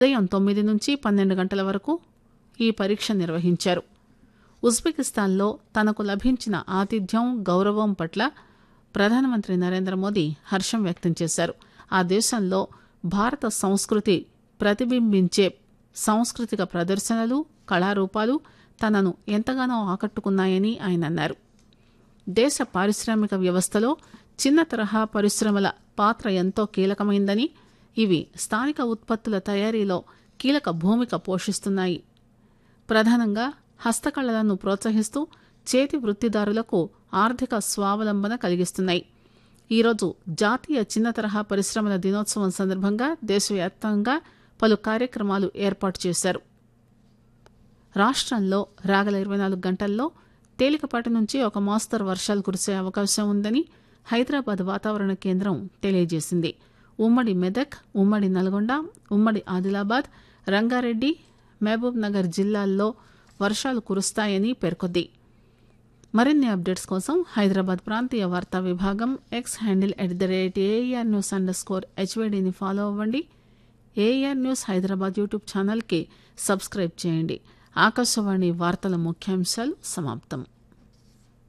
ఉదయం తొమ్మిది నుంచి పన్నెండు గంటల వరకు ఈ పరీక్ష నిర్వహించారు ఉజ్బెకిస్తాన్లో తనకు లభించిన ఆతిథ్యం గౌరవం పట్ల ప్రధానమంత్రి నరేంద్ర మోదీ హర్షం వ్యక్తం చేశారు ఆ దేశంలో భారత సంస్కృతి ప్రతిబింబించే సాంస్కృతిక ప్రదర్శనలు కళారూపాలు తనను ఎంతగానో ఆకట్టుకున్నాయని ఆయన అన్నారు దేశ పారిశ్రామిక వ్యవస్థలో చిన్న తరహా పరిశ్రమల పాత్ర ఎంతో కీలకమైందని ఇవి స్థానిక ఉత్పత్తుల తయారీలో కీలక భూమిక పోషిస్తున్నాయి ప్రధానంగా హస్తకళలను ప్రోత్సహిస్తూ చేతి వృత్తిదారులకు ఆర్థిక స్వావలంబన కలిగిస్తున్నాయి ఈరోజు జాతీయ చిన్న తరహా పరిశ్రమల దినోత్సవం సందర్భంగా దేశవ్యాప్తంగా పలు కార్యక్రమాలు ఏర్పాటు చేశారు రాష్ట్రంలో రాగల ఇరవై నాలుగు గంటల్లో తేలికపాటి నుంచి ఒక మోస్తరు వర్షాలు కురిసే అవకాశం ఉందని హైదరాబాద్ వాతావరణ కేంద్రం తెలియజేసింది ఉమ్మడి మెదక్ ఉమ్మడి నల్గొండ ఉమ్మడి ఆదిలాబాద్ రంగారెడ్డి మహబూబ్ నగర్ జిల్లాల్లో వర్షాలు కురుస్తాయని పేర్కొంది మరిన్ని అప్డేట్స్ కోసం హైదరాబాద్ ప్రాంతీయ వార్తా విభాగం X handle at the rate AIR news underscore స్కోర్ హెచ్వైడీని ఫాలో అవ్వండి ఏఆర్ న్యూస్ హైదరాబాద్ యూట్యూబ్ ఛానల్కి సబ్స్క్రైబ్ చేయండి ఆకాశవాణి వార్తల ముఖ్యాంశాలు సమాప్తం